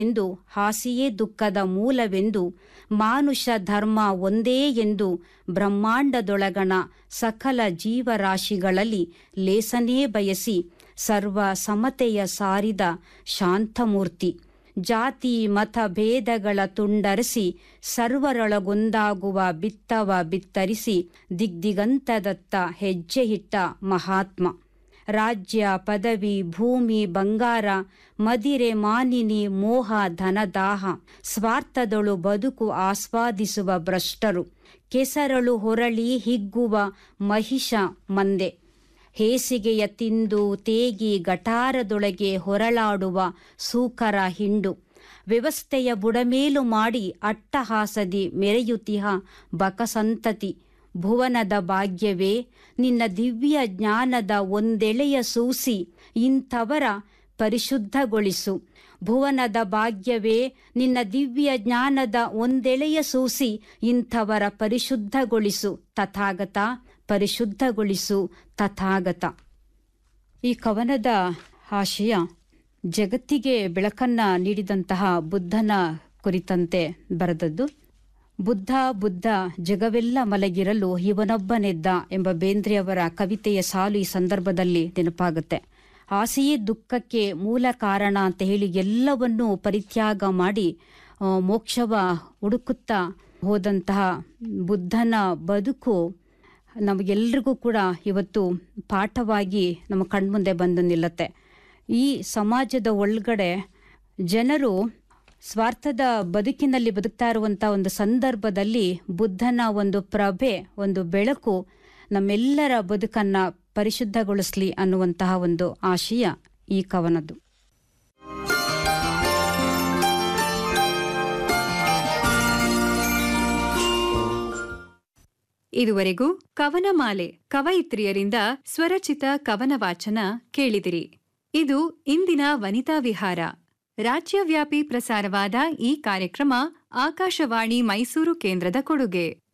ಎಂದು ಹಾಸಿಯೇ ದುಃಖದ ಮೂಲವೆಂದು ಮಾನುಷ ಧರ್ಮ ಒಂದೇ ಎಂದು ಬ್ರಹ್ಮಾಂಡದೊಳಗಣ ಸಕಲ ಜೀವರಾಶಿಗಳಲ್ಲಿ ಲೇಸನೇ ಬಯಸಿ ಸರ್ವ ಸಮತೆಯ ಸಾರಿದ ಶಾಂತಮೂರ್ತಿ ಜಾತಿ ಮತ ಭೇದಗಳ ತುಂಡರಿಸಿ ಸರ್ವರೊಳಗೊಂದಾಗುವ ಬಿತ್ತವ ಬಿತ್ತರಿಸಿ ದಿಗ್ದಿಗಂತದತ್ತ ಹೆಜ್ಜೆ ಇಟ್ಟ ಮಹಾತ್ಮ ರಾಜ್ಯ ಪದವಿ ಭೂಮಿ ಬಂಗಾರ ಮದಿರೆ ಮಾನಿನಿ ಮೋಹ ಧನದಾಹ ಸ್ವಾರ್ಥದೊಳು ಬದುಕು ಆಸ್ವಾದಿಸುವ ಭ್ರಷ್ಟರು ಕೆಸರಳು ಹೊರಳಿ ಹಿಗ್ಗುವ ಮಹಿಷ ಮಂದೆ ಹೇಸಿಗೆಯ ತಿಂದು ತೇಗಿ ಗಟಾರದೊಳಗೆ ಹೊರಳಾಡುವ ಸೂಕರ ಹಿಂಡು ವ್ಯವಸ್ಥೆಯ ಬುಡಮೇಲು ಮಾಡಿ ಅಟ್ಟಹಾಸದಿ ಮೆರೆಯುತಿಹ ಬಕಸಂತತಿ ಭುವನದ ಭಾಗ್ಯವೇ ನಿನ್ನ ದಿವ್ಯ ಜ್ಞಾನದ ಒಂದೆಳೆಯ ಸೂಸಿ ಇಂಥವರ ಪರಿಶುದ್ಧಗೊಳಿಸು ಭುವನದ ಭಾಗ್ಯವೇ ನಿನ್ನ ದಿವ್ಯ ಜ್ಞಾನದ ಒಂದೆಳೆಯ ಸೂಸಿ ಇಂಥವರ ಪರಿಶುದ್ಧಗೊಳಿಸು ತಥಾಗತ ಪರಿಶುದ್ಧಗೊಳಿಸು ತಥಾಗತ ಈ ಕವನದ ಆಶಯ ಜಗತ್ತಿಗೆ ಬೆಳಕನ್ನ ನೀಡಿದಂತಹ ಬುದ್ಧನ ಕುರಿತಂತೆ ಬರೆದದ್ದು ಬುದ್ಧ ಬುದ್ಧ ಜಗವೆಲ್ಲ ಮಲಗಿರಲು ಇವನೊಬ್ಬನೆದ್ದ ಎಂಬ ಬೇಂದ್ರೆಯವರ ಕವಿತೆಯ ಸಾಲು ಈ ಸಂದರ್ಭದಲ್ಲಿ ನೆನಪಾಗುತ್ತೆ ಆಸೆಯೇ ದುಃಖಕ್ಕೆ ಮೂಲ ಕಾರಣ ಅಂತ ಹೇಳಿ ಎಲ್ಲವನ್ನೂ ಪರಿತ್ಯಾಗ ಮಾಡಿ ಆ, ಮೋಕ್ಷವ ಹುಡುಕುತ್ತಾ ಹೋದಂತಹ ಬುದ್ಧನ ಬದುಕು ನಮಗೆಲ್ರಿಗೂ ಕೂಡ ಇವತ್ತು ಪಾಠವಾಗಿ ನಮ್ಮ ಕಣ್ಮುಂದೆ ಬಂದು ನಿಲ್ಲತ್ತೆ ಈ ಸಮಾಜದ ಒಳಗಡೆ ಜನರು ಸ್ವಾರ್ಥದ ಬದುಕಿನಲ್ಲಿ ಬದುಕ್ತಾ ಇರುವಂಥ ಒಂದು ಸಂದರ್ಭದಲ್ಲಿ ಬುದ್ಧನ ಒಂದು ಪ್ರಭೆ ಒಂದು ಬೆಳಕು ನಮ್ಮೆಲ್ಲರ ಬದುಕನ್ನ ಪರಿಶುದ್ಧಗೊಳಿಸ್ಲಿ ಅನ್ನುವಂತಹ ಒಂದು ಆಶಯ ಈ ಕವನದ್ದು ಇದುವರೆಗೂ ಕವನಮಾಲೆ ಕವಯಿತ್ರಿಯರಿಂದ ಸ್ವರಚಿತ ಕವನ ವಾಚನ ಕೇಳಿದಿರಿ ಇದು ಇಂದಿನ ವನಿತಾ ವಿಹಾರ ರಾಜ್ಯವ್ಯಾಪಿ ಪ್ರಸಾರವಾದ ಈ ಕಾರ್ಯಕ್ರಮ ಆಕಾಶವಾಣಿ ಮೈಸೂರು ಕೇಂದ್ರದ ಕೊಡುಗೆ